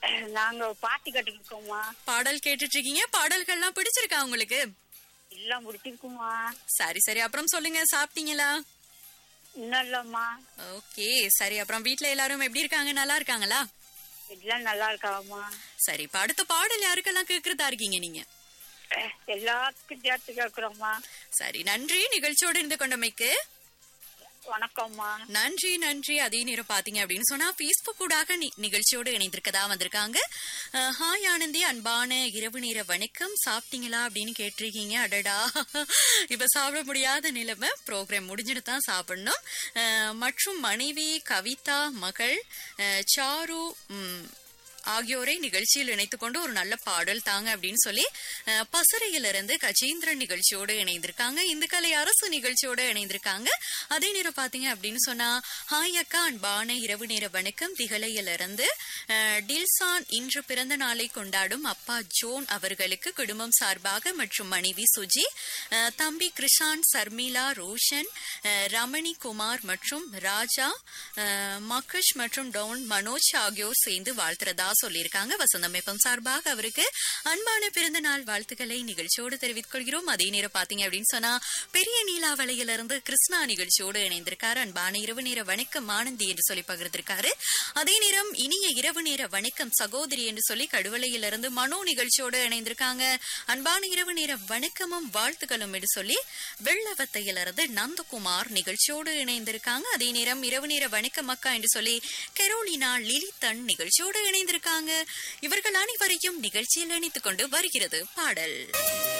நாங்க பாட்டி கட்டிருக்கோம்மா பாடல் கேட்டுட்டு இருக்கீங்க பாடல்கள்லாம் பிடிச்சிருக்கா உங்களுக்கு எல்லாம் முடிச்சிருக்குமா சரி சரி அப்புறம் சொல்லுங்க சாப்பிட்டீங்களா இன்னும் இல்லம்மா ஓகே சரி அப்புறம் வீட்ல எல்லாரும் எப்படி இருக்காங்க நல்லா இருக்காங்களா எல்லாம் நல்லா இருக்காம்மா சரி இப்ப அடுத்த பாடல் யாருக்கெல்லாம் கேக்குறதா இருக்கீங்க நீங்க எல்லாத்துக்கும் சேர்த்து கேக்குறோம்மா சரி நன்றி நிகழ்ச்சியோடு இருந்து கொண்டமைக்கு வணக்கம்மா நன்றி நன்றி அதே நேரம் பாத்தீங்க அப்படின்னு சொன்னா பேஸ்புக் கூடாக நி- நிகழ்ச்சியோடு இணைந்திருக்கதா வந்திருக்காங்க அஹ், ஹாய் ஆனந்தி அன்பான இரவு நேர வணக்கம் சாப்பிட்டீங்களா அப்படின்னு கேட்டிருக்கீங்க அடடா இப்ப சாப்பிட முடியாத நிலைமை ப்ரோக்ராம் முடிஞ்சிட்டு தான் சாப்பிடணும் அஹ், மற்றும் மனைவி கவிதா மகள் அஹ், சாரு ம், ஆகியோரை நிகழ்ச்சியில் இணைத்துக் கொண்டு ஒரு நல்ல பாடல் தாங்க அப்படின்னு சொல்லி அஹ், பசறையிலிருந்து கஜேந்திரன் நிகழ்ச்சியோடு இணைந்திருக்காங்க இந்த கலை அரசு நிகழ்ச்சியோடு இணைந்திருக்காங்க அதே நேரம் பாத்தீங்க அப்படின்னு சொன்னா ஹாய் அக்கா அன்பான இரவு நேர வணக்கம் திகழையிலிருந்து அஹ், டில்சான் இன்று பிறந்த நாளை கொண்டாடும் அப்பா ஜோன் அவர்களுக்கு குடும்பம் சார்பாக மற்றும் மனைவி சுஜி அஹ், தம்பி கிருஷான் சர்மிளா ரோஷன் அஹ், ரமணி குமார் மற்றும் ராஜா அஹ், மகஷ் மற்றும் டவுன் மனோஜ் ஆகியோர் சேர்ந்து வாழ்த்துறதா சொல்லியிருக்காங்க வசந்தம் எஃப்எம் சார்பாக அவருக்கு அன்பான பிறந்த நாள் வாழ்த்துக்களை நிகழ்ச்சியோடு தெரிவித்துக் கொள்கிறோம் அதே நேரம் பாத்தீங்க அப்படின்னு சொன்னா பெரிய நீலாவளையிலிருந்து கிருஷ்ணா நிகழ்ச்சியோடு இணைந்திருக்காரு அன்பான இரவு நேர வணக்கம் ஆனந்தி என்று சொல்லி பகிர்ந்திருக்காரு அதே நேரம் இனிய இரவு நேர வணக்கம் சகோதரி என்று சொல்லி கடுவலையிலிருந்து மனோ நிகழ்ச்சியோடு இணைந்திருக்காங்க அன்பான இரவு நேர வணக்கமும் வாழ்த்துக்களும் என்று சொல்லி வெள்ளவத்தையிலிருந்து நந்தகுமார் நிகழ்ச்சியோடு இணைந்திருக்காங்க அதே நேரம் இரவு நேர வணக்கம் அக்கா என்று சொல்லி கெரோலினா லிலிதன் நிகழ்ச்சியோடு இணைந்திருக்காங்க இவர்கள் அனைவரையும் நிகழ்ச்சியில் இணைத்துக் கொண்டு வருகிறது பாடல்